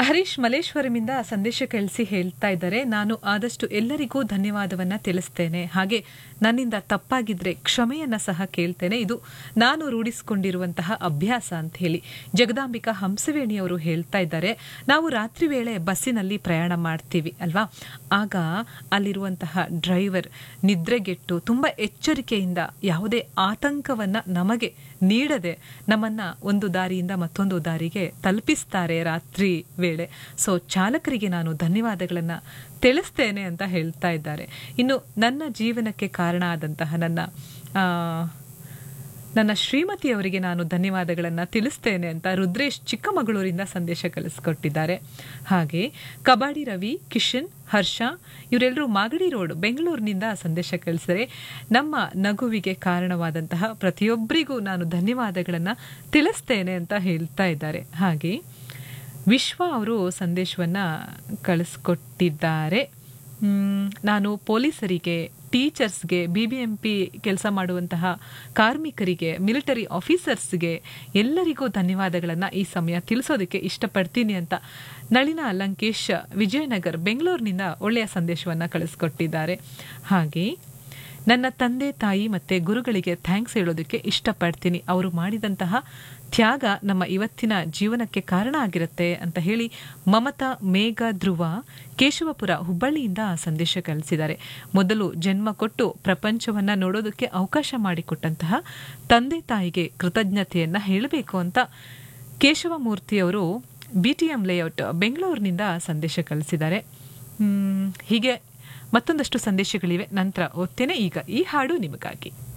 ಹರೀಶ್ ಮಲೇಶ್ವರಮಿಂದ ಸಂದೇಶ ಕಳಿಸಿ ಹೇಳ್ತಾ ಇದ್ದಾರೆ ನಾನು ಆದಷ್ಟು ಎಲ್ಲರಿಗೂ ಧನ್ಯವಾದವನ್ನ ತಿಳಿಸ್ತೇನೆ ಹಾಗೆ ನನ್ನಿಂದ ತಪ್ಪಾಗಿದ್ರೆ ಕ್ಷಮೆಯನ್ನ ಸಹ ಕೇಳ್ತೇನೆ ಇದು ನಾನು ರೂಢಿಸಿಕೊಂಡಿರುವಂತಹ ಅಭ್ಯಾಸ ಅಂತ ಹೇಳಿ ಜಗದಾಂಬಿಕಾ ಹಂಸವೇಣಿಯವರು ಹೇಳ್ತಾ ಇದ್ದಾರೆ ನಾವು ರಾತ್ರಿ ವೇಳೆ ಬಸ್ಸಿನಲ್ಲಿ ಪ್ರಯಾಣ ಮಾಡ್ತೀವಿ ಅಲ್ವಾ ಆಗ ಅಲ್ಲಿರುವಂತಹ ಡ್ರೈವರ್ ನಿದ್ರೆಗೆಟ್ಟು ತುಂಬಾ ಎಚ್ಚರಿಕೆಯಿಂದ ಯಾವುದೇ ಆತಂಕವನ್ನ ನಮಗೆ ನೀಡದೆ ನಮ್ಮನ್ನ ಒಂದು ದಾರಿಯಿಂದ ಮತ್ತೊಂದು ದಾರಿಗೆ ತಲುಪಿಸ್ತಾರೆ ರಾತ್ರಿ ವೇಳೆ ಸೊ ಚಾಲಕರಿಗೆ ನಾನು ಧನ್ಯವಾದಗಳನ್ನ ತಿಳಿಸ್ತೇನೆ ಅಂತ ಹೇಳ್ತಾ ಇದ್ದಾರೆ ಇನ್ನು ನನ್ನ ಜೀವನಕ್ಕೆ ಕಾರಣ ಆದಂತಹ ನನ್ನ ಆ, ನನ್ನ ಶ್ರೀಮತಿಯವರಿಗೆ ನಾನು ಧನ್ಯವಾದಗಳನ್ನ ತಿಳಿಸ್ತೇನೆ ಅಂತ ರುದ್ರೇಶ್ ಚಿಕ್ಕಮಗಳೂರಿಂದ ಸಂದೇಶ ಕಳಿಸ್ಕೊಟ್ಟಿದ್ದಾರೆ ಹಾಗೆ ಕಬಾಡಿ ರವಿ ಕಿಶನ್ ಹರ್ಷ ಇವರೆಲ್ಲರೂ ಮಾಗಡಿ ರೋಡ್ ಬೆಂಗಳೂರಿನಿಂದ ಸಂದೇಶ ಕಳಿಸಿದರೆ ನಮ್ಮ ನಗುವಿಗೆ ಕಾರಣವಾದಂತಹ ಪ್ರತಿಯೊಬ್ಬರಿಗೂ ನಾನು ಧನ್ಯವಾದಗಳನ್ನ ತಿಳಿಸ್ತೇನೆ ಅಂತ ಹೇಳ್ತಾ ಇದ್ದಾರೆ ಹಾಗೆ ವಿಶ್ವ ಅವರು ಸಂದೇಶವನ್ನ ಕಳಿಸ್ಕೊಟ್ಟಿದ್ದಾರೆ ಮ್, ನಾನು ಪೊಲೀಸರಿಗೆ ಟೀಚರ್ಸ್ಗೆ ಬಿ ಬಿ ಎಂ ಪಿ ಕೆಲಸ ಮಾಡುವಂತಹ ಕಾರ್ಮಿಕರಿಗೆ ಮಿಲಿಟರಿ ಆಫೀಸರ್ಸ್ಗೆ ಎಲ್ಲರಿಗೂ ಧನ್ಯವಾದಗಳನ್ನು ಈ ಸಮಯ ತಿಳಿಸೋದಕ್ಕೆ ಇಷ್ಟಪಡ್ತೀನಿ ಅಂತ ನಳಿನ ಲಂಕೇಶ್ ವಿಜಯನಗರ್ ಬೆಂಗಳೂರಿನಿಂದ ಒಳ್ಳೆಯ ಸಂದೇಶವನ್ನು ಕಳಿಸ್ಕೊಟ್ಟಿದ್ದಾರೆ ಹಾಗೆ ನನ್ನ ತಂದೆ ತಾಯಿ ಮತ್ತೆ ಗುರುಗಳಿಗೆ ಥ್ಯಾಂಕ್ಸ್ ಹೇಳೋದಕ್ಕೆ ಇಷ್ಟಪಡ್ತೀನಿ ಅವರು ಮಾಡಿದಂತಹ ತ್ಯಾಗ ನಮ್ಮ ಇವತ್ತಿನ ಜೀವನಕ್ಕೆ ಕಾರಣ ಆಗಿರುತ್ತೆ ಅಂತ ಹೇಳಿ ಮಮತಾ ಮೇಘ ಧ್ರುವ ಕೇಶವಪುರ ಹುಬ್ಬಳ್ಳಿಯಿಂದ ಸಂದೇಶ ಕಳಿಸಿದ್ದಾರೆ ಮೊದಲು ಜನ್ಮ ಕೊಟ್ಟು ಪ್ರಪಂಚವನ್ನ ನೋಡೋದಕ್ಕೆ ಅವಕಾಶ ಮಾಡಿಕೊಟ್ಟಂತಹ ತಂದೆ ತಾಯಿಗೆ ಕೃತಜ್ಞತೆಯನ್ನ ಹೇಳಬೇಕು ಅಂತ ಕೇಶವಮೂರ್ತಿಯವರು ಬಿ ಟಿ ಎಂ ಲೇಔಟ್ ಬೆಂಗಳೂರಿನಿಂದ ಸಂದೇಶ ಕಳಿಸಿದ್ದಾರೆ ಹ್ಮ್, ಹೀಗೆ ಮತ್ತೊಂದಷ್ಟು ಸಂದೇಶಗಳಿವೆ ನಂತರ ಓದ್ತೇನೆ ಈಗ ಈ ಹಾಡು ನಿಮಗಾಗಿ